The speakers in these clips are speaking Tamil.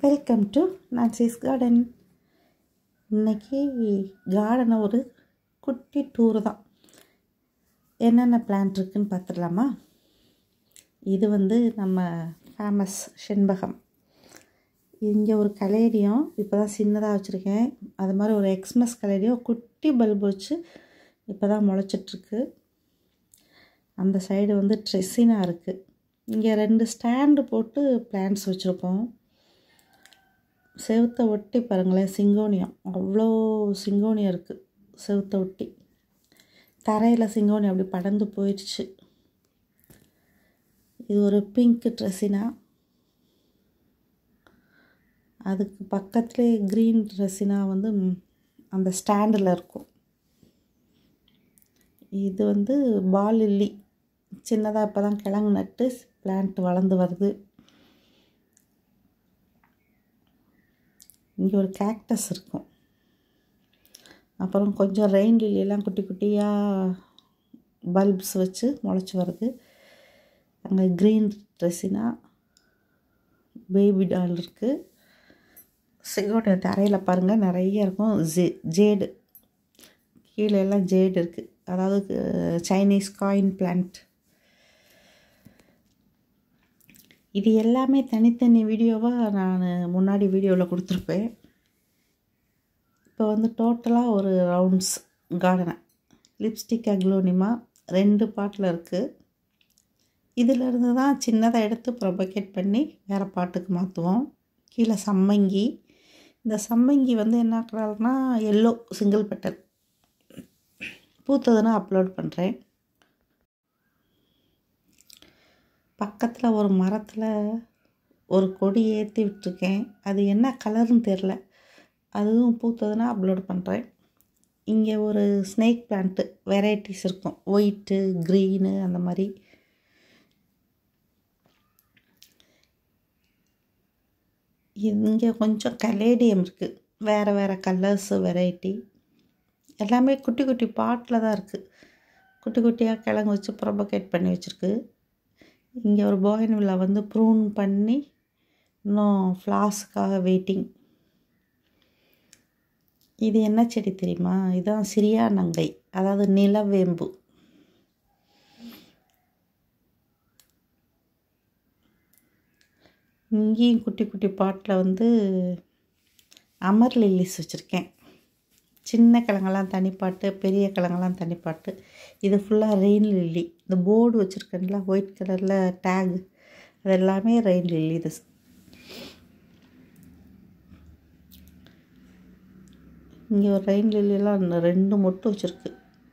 வெல்கம் டு நான்சிஸ் கார்டன் இன்னைக்கு கார்டனை ஒரு குட்டி டூர் தான் என்னென்ன பிளான்ட் இருக்குன்னு பார்த்துடலாமா இது வந்து நம்ம ஃபேமஸ் செண்பகம் இங்கே ஒரு கலேடியம் இப்போ தான் சின்னதாக வச்சுருக்கேன் அது மாதிரி ஒரு எக்ஸ்மஸ் கலேடியம் குட்டி பல்பு வச்சு இப்போ தான் முளைச்சிட்ருக்கு அந்த சைடு வந்து ட்ரெஸ்ஸினா இருக்குது இங்கே ரெண்டு ஸ்டாண்டு போட்டு பிளான்ட்ஸ் வச்சுருக்கோம் செவுத்தை ஒட்டி பாருங்களேன் சிங்கோனியம் அவ்வளோ சிங்கோனியம் இருக்குது செவுத்தை ஒட்டி தரையில் சிங்கோனியம் அப்படி படர்ந்து போயிடுச்சு இது ஒரு பிங்க் ட்ரெஸ்ஸினா அதுக்கு பக்கத்துலேயே க்ரீன் ட்ரெஸ்ஸினா வந்து அந்த ஸ்டாண்டில் இருக்கும் இது வந்து பால் லில்லி சின்னதாக இப்போ தான் கிழங்கு நட்டு பிளான்ட் வளர்ந்து வருது இங்கே ஒரு கேக்டஸ் இருக்கும் அப்புறம் கொஞ்சம் ரெயின் லில்லியெல்லாம் குட்டி குட்டியாக பல்ப்ஸ் வச்சு முளைச்சி வருது அங்கே க்ரீன் ட்ரெஸ்ஸினா பேபி டால் இருக்குது சிகோட தரையில் பாருங்கள் நிறைய இருக்கும் ஜே ஜேடு கீழே எல்லாம் ஜேடு இருக்குது அதாவது சைனீஸ் காயின் பிளான்ட் இது எல்லாமே தனித்தனி வீடியோவாக நான் முன்னாடி வீடியோவில் கொடுத்துருப்பேன் இப்போ வந்து டோட்டலாக ஒரு ரவுண்ட்ஸ் கார்டனை லிப்ஸ்டிக் அக்லோனிமா ரெண்டு பாட்டில் இருக்குது இதிலிருந்து தான் சின்னதாக எடுத்து ப்ரொபகேட் பண்ணி வேறு பாட்டுக்கு மாற்றுவோம் கீழே சம்மங்கி இந்த சம்மங்கி வந்து என்ன கலர்னா எல்லோ சிங்கிள் பெட்டல் பூத்ததுன்னா அப்லோட் பண்ணுறேன் பக்கத்தில் ஒரு மரத்தில் ஒரு கொடி ஏற்றி விட்டுருக்கேன் அது என்ன கலர்னு தெரில அதுவும் பூத்ததுன்னா அப்லோட் பண்ணுறேன் இங்கே ஒரு ஸ்னேக் பிளான்ட்டு வெரைட்டிஸ் இருக்கும் ஒயிட்டு க்ரீனு அந்த மாதிரி இங்கே கொஞ்சம் கலேடியம் இருக்குது வேறு வேறு கலர்ஸு வெரைட்டி எல்லாமே குட்டி குட்டி பாட்டில் தான் இருக்குது குட்டி குட்டியாக கிழங்கு வச்சு ப்ரொபகேட் பண்ணி வச்சுருக்கு இங்கே ஒரு போகன்வில்லா வந்து ப்ரூன் பண்ணி இன்னும் ஃப்ளாஸ்க்காக வெயிட்டிங் இது என்ன செடி தெரியுமா இதுதான் சிரியா நங்கை அதாவது நிலவேம்பு இங்கேயும் குட்டி குட்டி பாட்டில் வந்து அமர் லில்லிஸ் வச்சுருக்கேன் சின்ன கிழங்கெல்லாம் தனிப்பாட்டு பெரிய கிழங்கெல்லாம் தனிப்பாட்டு இது ஃபுல்லாக ரெயின் லில்லி இந்த போர்டு வச்சுருக்கேன்ல ஒயிட் கலரில் டேக் அது எல்லாமே ரெயின் லில்லி இது இங்கே ஒரு ரெயின் லில்லியெல்லாம் ரெண்டு மொட்டு வச்சுருக்கு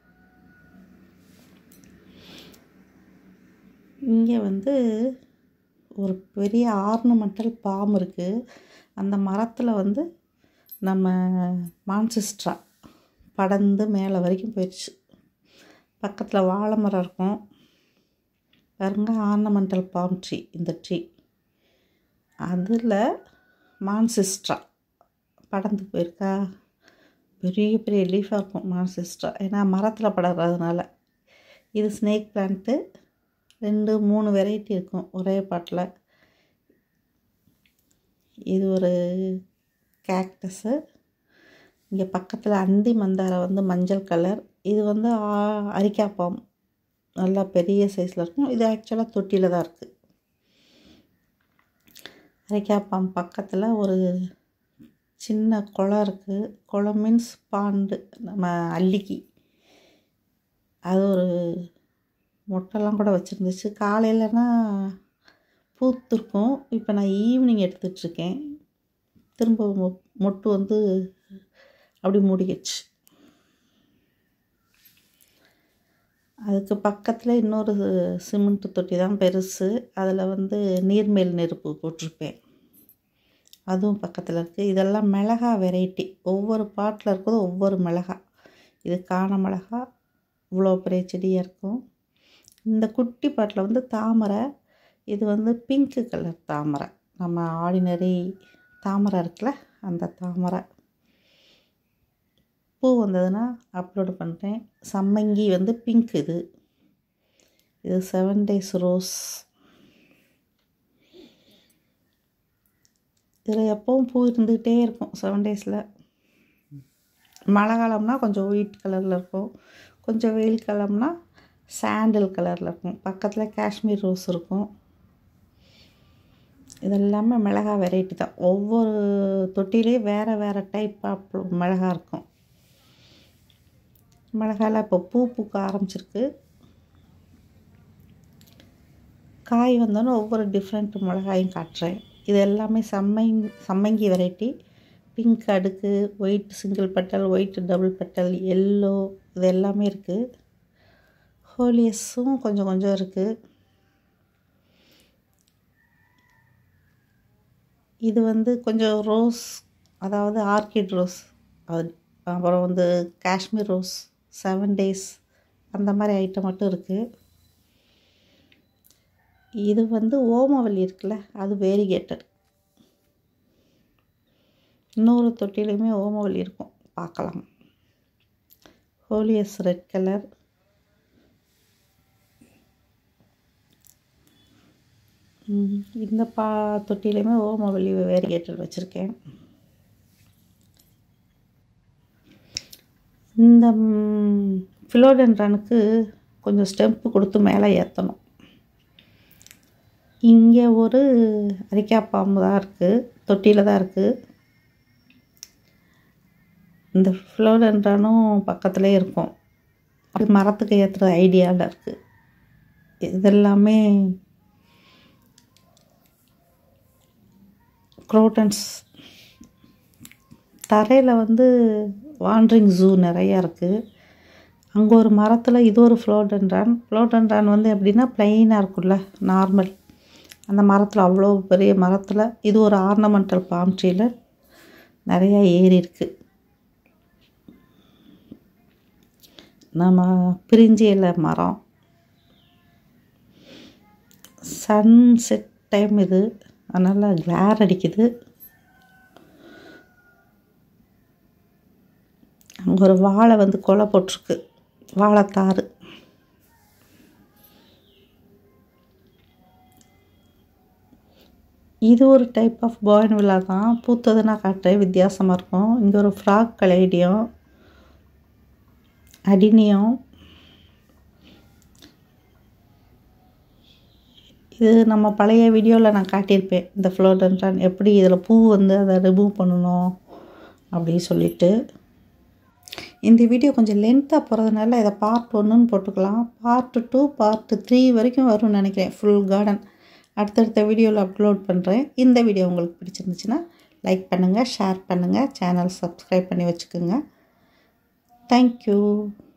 இங்கே வந்து ஒரு பெரிய ஆர்னமெண்டல் பாம் இருக்குது அந்த மரத்தில் வந்து நம்ம மான்சிஸ்ட்ரா படர்ந்து மேலே வரைக்கும் போயிடுச்சு பக்கத்தில் வாழை மரம் இருக்கும் பாருங்க ஆர்னமெண்டல் பாம் ட்ரீ இந்த ட்ரீ அதில் மான்சிஸ்ட்ரா படர்ந்து போயிருக்கா பெரிய பெரிய லீஃபாக இருக்கும் மான்சிஸ்ட்ரா ஏன்னா மரத்தில் படர்றதுனால இது ஸ்னேக் பிளான்ட்டு ரெண்டு மூணு வெரைட்டி இருக்கும் ஒரே பாட்டில் இது ஒரு கேக்டஸு இங்கே பக்கத்தில் அந்தி மந்தாரம் வந்து மஞ்சள் கலர் இது வந்து அரிக்காப்பாம் நல்லா பெரிய சைஸில் இருக்கும் இது ஆக்சுவலாக தொட்டியில் தான் இருக்குது அரிக்காப்பாம் பக்கத்தில் ஒரு சின்ன குளம் இருக்குது குளம் மீன்ஸ் பாண்டு நம்ம அல்லிக்கி அது ஒரு மொட்டைலாம் கூட வச்சுருந்துச்சு காலையிலனா பூத்துருக்கும் இப்போ நான் ஈவினிங் எடுத்துகிட்ருக்கேன் திரும்ப மொட்டு வந்து அப்படி மூடிக்கிச்சு அதுக்கு பக்கத்தில் இன்னொரு சிமெண்ட் தொட்டி தான் பெருசு அதில் வந்து நீர்மேல் நெருப்பு போட்டிருப்பேன் அதுவும் பக்கத்தில் இருக்குது இதெல்லாம் மிளகா வெரைட்டி ஒவ்வொரு பாட்டில் இருக்கிறதும் ஒவ்வொரு மிளகா இது காண மிளகா இவ்வளோ பெரிய செடியாக இருக்கும் இந்த குட்டி பாட்டில் வந்து தாமரை இது வந்து பிங்க்கு கலர் தாமரை நம்ம ஆர்டினரி தாமரை இருக்குல்ல அந்த தாமரை பூ வந்ததுன்னா அப்லோடு பண்ணுறேன் சம்மங்கி வந்து பிங்க் இது இது செவன் டேஸ் ரோஸ் இதில் எப்பவும் பூ இருந்துக்கிட்டே இருக்கும் செவன் டேஸில் மழை காலம்னா கொஞ்சம் ஒயிட் கலரில் இருக்கும் கொஞ்சம் வெயில் காலம்னா சாண்டில் கலரில் இருக்கும் பக்கத்தில் காஷ்மீர் ரோஸ் இருக்கும் இதெல்லாமே மிளகா வெரைட்டி தான் ஒவ்வொரு தொட்டிலையும் வேறு வேறு டைப் ஆஃப் மிளகா இருக்கும் மிளகாயில் இப்போ பூ பூக்க ஆரம்பிச்சிருக்கு காய் வந்தோன்னே ஒவ்வொரு டிஃப்ரெண்ட் மிளகாயும் காட்டுறேன் இது எல்லாமே சம்மங்கி சம்மங்கி வெரைட்டி பிங்க் அடுக்கு white single petal white double petal yellow இது எல்லாமே இருக்குது ஹோலியஸும் கொஞ்சம் கொஞ்சம் இருக்குது இது வந்து கொஞ்சம் ரோஸ் அதாவது ஆர்கிட் ரோஸ் அது அப்புறம் வந்து காஷ்மீர் ரோஸ் செவன் டேஸ் அந்த மாதிரி ஐட்டம் மட்டும் இருக்குது இது வந்து ஓமவல்லி இருக்குல்ல அது வேரிகேட்டட் இன்னொரு தொட்டிலையுமே ஓமவல்லி இருக்கும் பார்க்கலாம் ஹோலியஸ் ரெட் கலர் இந்த பா தொட்டிலையுமே ஓமவல்லி வேரிகேட்டட் வச்சுருக்கேன் இந்த ஃபிலோடென்ட்ரானுக்கு கொஞ்சம் ஸ்டெம்ப்பு கொடுத்து மேலே ஏற்றணும் இங்கே ஒரு அரிக்காய் பாம்பு தான் இருக்குது தொட்டியில் தான் இருக்குது இந்த ஃப்ளோடென்ட்ரானும் பக்கத்துலேயே இருக்கும் அப்படி மரத்துக்கு ஏற்றுற ஐடியாவில் இருக்குது இதெல்லாமே குரோட்டன்ஸ் தரையில் வந்து வாண்ட்ரிங் ஜூ நிறையா இருக்குது அங்கே ஒரு மரத்தில் இது ஒரு ஃப்ளோடென்ட்ரான் ஃப்ளோடென்ட்ரான் வந்து எப்படின்னா ப்ளைனாக இருக்கும்ல நார்மல் அந்த மரத்தில் அவ்வளோ பெரிய மரத்தில் இது ஒரு ஆர்னமெண்டல் பாம் ட்ரீயில் நிறையா ஏறி இருக்குது நம்ம பிரிஞ்சி இலை மரம் சன் செட் டைம் இது அதனால் கிளார் அடிக்குது அங்கே ஒரு வாழை வந்து கொலை போட்டிருக்கு வாழைத்தாறு இது ஒரு டைப் ஆஃப் பாயின் விழா தான் பூத்தது நான் காட்டுறேன் வித்தியாசமாக இருக்கும் இங்கே ஒரு ஃப்ராக் கலேடியம் அடினியம் இது நம்ம பழைய வீடியோவில் நான் காட்டியிருப்பேன் இந்த ஃப்ளோடன்டான் எப்படி இதில் பூ வந்து அதை ரிமூவ் பண்ணணும் அப்படின்னு சொல்லிட்டு இந்த வீடியோ கொஞ்சம் லென்த்தாக போகிறதுனால இதை பார்ட் ஒன்றுன்னு போட்டுக்கலாம் பார்ட் டூ பார்ட் த்ரீ வரைக்கும் வரும்னு நினைக்கிறேன் ஃபுல் கார்டன் அடுத்தடுத்த வீடியோவில் அப்லோட் பண்ணுறேன் இந்த வீடியோ உங்களுக்கு பிடிச்சிருந்துச்சுன்னா லைக் பண்ணுங்கள் ஷேர் பண்ணுங்கள் சேனல் சப்ஸ்கிரைப் பண்ணி வச்சுக்கோங்க தேங்க்யூ